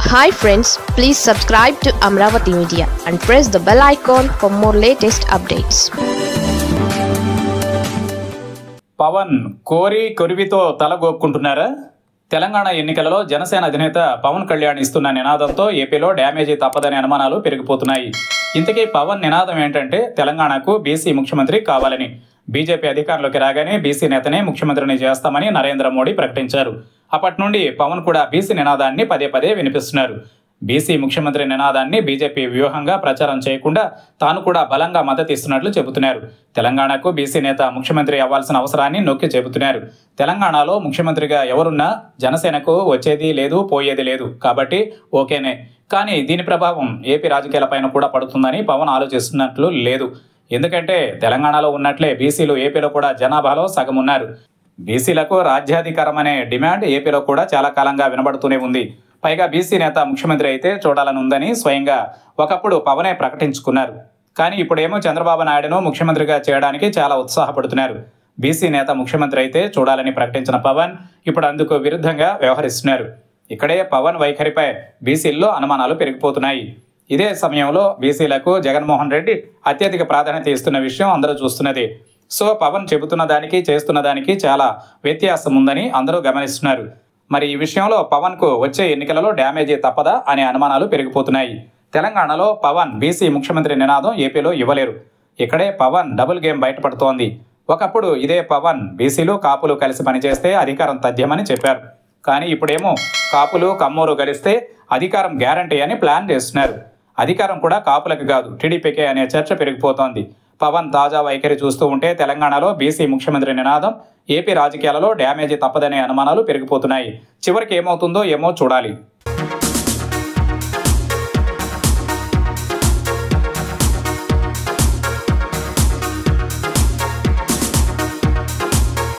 hi friends please subscribe to Amaravati media and press the bell icon for more latest updates Pawan కోరి కొరివితో తలగొక్కుంటున్నారా తెలంగాణ ఎన్నికలలో జనసేన అధినేత పవన్ కళ్యాణ్ ఇస్తున్న నినాదంతో ఏపీలో డ్యామేజీ తప్పదనే అనుమానాలు పెరిగిపోతున్నాయి ఇంతకీ పవన్ నినాదం ఏంటంటే తెలంగాణకు బీసీ ముఖ్యమంత్రి కావాలని బీజేపీ అధికారంలోకి రాగానే బీసీ నేతనే ముఖ్యమంత్రిని చేస్తామని నరేంద్ర మోడీ ప్రకటించారు అప్పటి నుండి పవన్ కూడా బీసీ నినాదాన్ని పదే పదే వినిపిస్తున్నారు బీసీ ముఖ్యమంత్రి నినాదాన్ని బీజేపీ వ్యూహంగా ప్రచారం చేయకుండా తాను కూడా బలంగా మద్దతు ఇస్తున్నట్లు చెబుతున్నారు తెలంగాణకు బీసీ నేత ముఖ్యమంత్రి అవ్వాల్సిన అవసరాన్ని నొక్కి చెబుతున్నారు తెలంగాణలో ముఖ్యమంత్రిగా ఎవరున్నా జనసేనకు వచ్చేది లేదు పోయేది లేదు కాబట్టి ఓకేనే కానీ దీని ప్రభావం ఏపీ రాజకీయాలపైన కూడా పడుతుందని పవన్ ఆలోచిస్తున్నట్లు లేదు ఎందుకంటే తెలంగాణలో ఉన్నట్లే బీసీలు ఏపీలో కూడా జనాభాలో సగం ఉన్నారు బీసీలకు రాజ్యాధికారం అనే డిమాండ్ ఏపీలో కూడా చాలా కాలంగా వినబడుతూనే ఉంది పైగా బీసీ నేత ముఖ్యమంత్రి అయితే చూడాలని ఉందని స్వయంగా ఒకప్పుడు పవనే ప్రకటించుకున్నారు కానీ ఇప్పుడేమో చంద్రబాబు నాయుడును ముఖ్యమంత్రిగా చేయడానికి చాలా ఉత్సాహపడుతున్నారు బీసీ నేత ముఖ్యమంత్రి అయితే చూడాలని ప్రకటించిన పవన్ ఇప్పుడు అందుకు విరుద్ధంగా వ్యవహరిస్తున్నారు ఇక్కడే పవన్ వైఖరిపై బీసీల్లో అనుమానాలు పెరిగిపోతున్నాయి ఇదే సమయంలో బీసీలకు జగన్మోహన్ రెడ్డి అత్యధిక ప్రాధాన్యత ఇస్తున్న విషయం అందరూ చూస్తున్నది సో పవన్ చెబుతున్న దానికి చేస్తున్న దానికి చాలా వ్యత్యాసం ఉందని అందరూ గమనిస్తున్నారు మరి ఈ విషయంలో పవన్కు వచ్చే ఎన్నికలలో డ్యామేజీ తప్పదా అనే అనుమానాలు పెరిగిపోతున్నాయి తెలంగాణలో పవన్ బీసీ ముఖ్యమంత్రి నినాదం ఏపీలో ఇవ్వలేరు ఇక్కడే పవన్ డబుల్ గేమ్ బయటపడుతోంది ఒకప్పుడు ఇదే పవన్ బీసీలు కాపులు కలిసి పనిచేస్తే అధికారం తథ్యమని చెప్పారు కానీ ఇప్పుడేమో కాపులు కమ్మూరు కలిస్తే అధికారం గ్యారంటీ అని ప్లాన్ చేస్తున్నారు అధికారం కూడా కాపులకు కాదు టీడీపీకే అనే చర్చ పెరిగిపోతోంది పవన్ తాజా వైఖరి చూస్తూ ఉంటే తెలంగాణలో బీసీ ముఖ్యమంత్రి నినాదం ఏపీ రాజకీయాలలో డ్యామేజీ తప్పదనే అనుమానాలు పెరిగిపోతున్నాయి చివరికి ఏమవుతుందో ఏమో చూడాలి